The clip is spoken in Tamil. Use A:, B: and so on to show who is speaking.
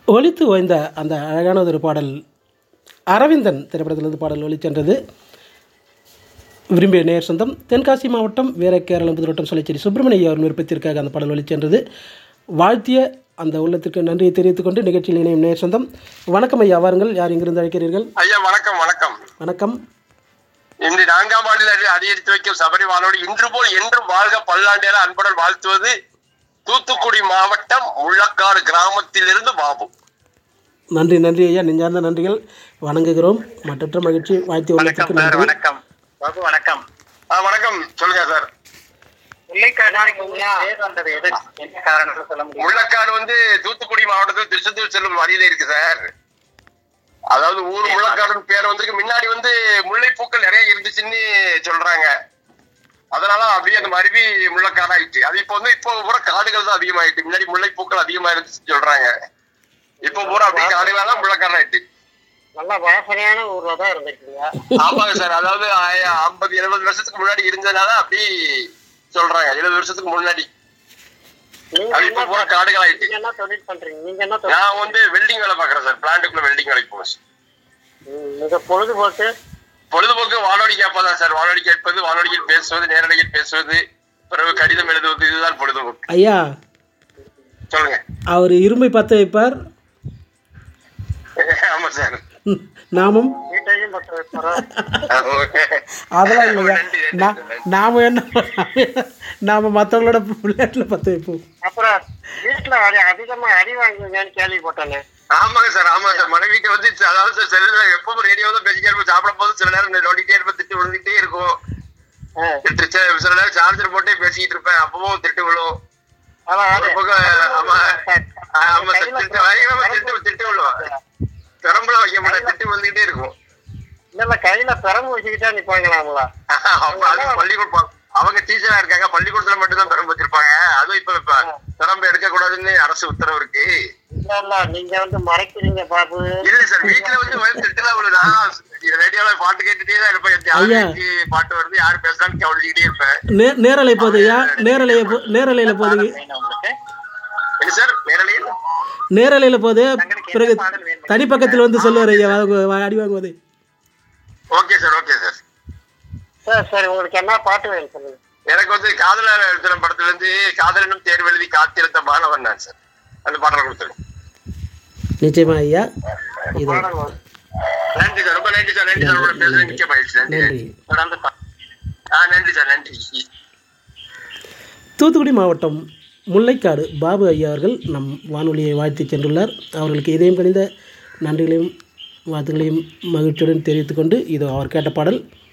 A: ஒலித்து ஓய்ந்த அந்த அழகான ஒரு பாடல் அரவிந்தன் திரைப்படத்திலிருந்து பாடல் ஒலிச்சென்றது விரும்பிய நேர் சொந்தம் தென்காசி மாவட்டம் வீர கேரளம் புதுவட்டம் சொல்லிச்சேரி சுப்பிரமணிய அவர் விருப்பத்திற்காக அந்த பாடல் ஒலிச்சென்றது வாழ்த்திய அந்த உள்ளத்திற்கு நன்றியை தெரிவித்துக் கொண்டு நிகழ்ச்சியில் இணையும் நேர் சொந்தம் வணக்கம் ஐயா வாருங்கள் யார் இங்கிருந்து அழைக்கிறீர்கள்
B: ஐயா வணக்கம் வணக்கம்
A: வணக்கம்
B: இன்று நான்காம் ஆண்டில் அதிகரித்து வைக்கும் சபரி வானோடு இன்று போல் என்றும் வாழ்க பல்லாண்டியர அன்புடன் வாழ்த்துவது தூத்துக்குடி மாவட்டம் முள்ளக்காடு கிராமத்திலிருந்து பாபு
A: நன்றி நன்றி ஐயா நெஞ்சார்ந்த நன்றிகள் வணங்குகிறோம் மற்றற்ற மகிழ்ச்சி வாழ்த்திய
C: வணக்கம்
A: உள்ளத்திற்கு
C: சார்
A: நன்றி
C: வணக்கம் பாபு வணக்கம்
B: ஆ, வணக்கம் சொல்லுங்க சார்
C: பேர் வந்தது எது என்ன காரணம் சொல்ல முடியும்
B: முள்ளக்காடு வந்து தூத்துக்குடி மாவட்டத்தில் திருச்செந்தூர் செல்லும் வழியில இருக்கு சார் அதாவது ஊர் முள்ளக்காடுன்னு பேர் வந்திருக்கு முன்னாடி வந்து முல்லைப்பூக்கள் நிறைய இருந்துச்சுன்னு சொல்றாங்க அதனால அப்படியே அந்த மருவி முள்ளக்காடு ஆயிடுச்சு அது இப்போ வந்து இப்போ பூரா காடுகள் தான் அதிகமாயிட்டு முன்னாடி முல்லைப்பூக்கள் அதிகமா இருந்துச்சுன்னு சொல்றாங்க இப்போ பூரா அப்படியே காடுகள் தான் முள்ளக்காடு ஆயிட்டு
C: நல்ல வாசனையான ஊர்ல தான் இருந்திருக்கீங்க
B: ஆமாங்க சார் அதாவது ஆய- ஐம்பது எழுபது வருஷத்துக்கு முன்னாடி இருந்ததுனால அப்படி சொல்றாங்க எழுபது வருஷத்துக்கு முன்னாடி
C: நீங்க
B: அது
C: என்ன
B: இப்போ பூரா காடுகள் ஆயிட்டு
C: நீங்க என்ன தொழில் பண்றீங்க நீங்க என்ன தொழில்
B: நான் வந்து வெல்டிங் வேலை பாக்குறேன் சார் பிளான்ட்டுக்குள்ள வெல்டிங் வேலைக்கு போவேன் சார்.
C: ம், நீங்க பொழுதுபோக்கு
B: பொழுதுபோக்கு வானொலி கேட்பதான் சார் வானொலி கேட்பது வானொலியில் பேசுவது நேரடியில் பேசுவது பிறகு கடிதம் எழுதுவது இதுதான் பொழுதுபோக்கு
A: ஐயா
B: சொல்லுங்க
A: அவர் இரும்பை பற்ற வைப்பார்
B: ஆமா சார்
A: ம், நாமும்
C: வீட்டையும் பற்ற வைப்பாரா
A: அதெல்லாம் இல்லையா
B: நன்றி, நன்றி,
A: நான்
B: நன்றி.
A: நாம என்ன நாம மற்றவங்களோட விளையாட்டில் பற்ற வைப்போம்
C: அப்புறம் வீட்டுல அடி அதிகமா அடி வாங்குவீங்கன்னு கேள்விப்பட்டேனே
B: ஆமாங்க சார் ஆமா சார் மனைவிக்கு வந்து அதாவது சார் செல்ல எப்பவும் ரேடியோ தான் பேசிட்டே இருப்போம் சாப்பிடும் போது சில நேரம் நோண்டிட்டே இருப்பேன் திட்டு விழுந்துட்டே இருக்கும்
C: ஆ,
B: திட்டு சில- சில நேரம் சார்ஜர் போட்டே பேசிக்கிட்டு இருப்பேன் அப்பவும் திட்டு விழும்
C: அதான் அது.
B: ஒரு பக்கம் ஆமா ஆமா சார்
C: கையில
B: திட்டு பயங்கரமா திட்டு திட்டு விழுவோம் பெரம்புல வைக்க மாட்டேன் திட்டு வந்துகிட்டே இருக்கும்
C: இல்ல இல்ல கையில பெரம்பு வச்சுக்கிட்டா நிப்பாங்களாங்களா
B: அவங்க அது பள்ளிக்கூடம் அவங்க டீச்சரா இருக்காங்க பள்ளிக்கூடத்துல மட்டும் தான் பெரம்பு வச்சிருப்பாங்க அதுவும் இப்ப இப்ப பெரம்பு எடுக்க கூடாதுன்னு அரசு உத்தரவு இருக்கு
C: இல்ல இல்ல நீங்க வந்து மறைக்கிறீங்க பாபு
B: இல்ல சார் வீட்டுல வந்து வயசு திட்டுலாம் விழுதா ரேடியோல பாட்டு கேட்டுட்டே தான் இருப்பேன் யாரு
A: ஐயா.
B: இன்னைக்கு பாட்டு வருது யாரு பேசலாம்னு கவனிச்சுக்கிட்டே இருப்பேன்
A: நே நேரலை போகுது ஐயா நேரலைய போ நேரலையில் போகுது
C: உங்களுக்கு
B: என்ன சார் நேரலையில்
A: நேரலையில் போகுது
C: தங்களுக்கு
A: பிறகு
C: என்ன பாடல் வேணும்?
A: தனி பக்கத்தில் வந்து சொல்லுவார் ஐயா வாங்க- வா- அடி வாங்குவது
B: ஓகே சார் ஓகே சார்
C: சரி சரி உங்களுக்கு என்ன பாட்டு வேணும் சொல்லுங்க
B: எனக்கு வந்து காதலர் எழுத்துன படத்துல இருந்து காதலனும் தேர்வு எழுதி காத்திருந்த மாணவன் நான் சார் அந்த பாடலை கொடுத்துருங்க
A: நிச்சயமா ஐயா இது
C: பாடல் வரும்.
B: நன்றி சார் ரொம்ப நன்றி சார் நன்றி சார் உங்களோட பேசுறது மிக்க மகிழ்ச்சி நன்றி
A: நன்றி
C: தொடர்ந்து பா-
B: ஆ நன்றி சார் நன்றி
A: தூத்துக்குடி மாவட்டம் முல்லைக்காடு பாபு ஐயா அவர்கள் நம் வானொலியை வாழ்த்தி சென்றுள்ளார் அவர்களுக்கு இதயம் கணிந்த நன்றிகளையும் வாழ்த்துக்களையும் மகிழ்ச்சியுடன் தெரிவித்துக்கொண்டு இது அவர் கேட்ட பாடல்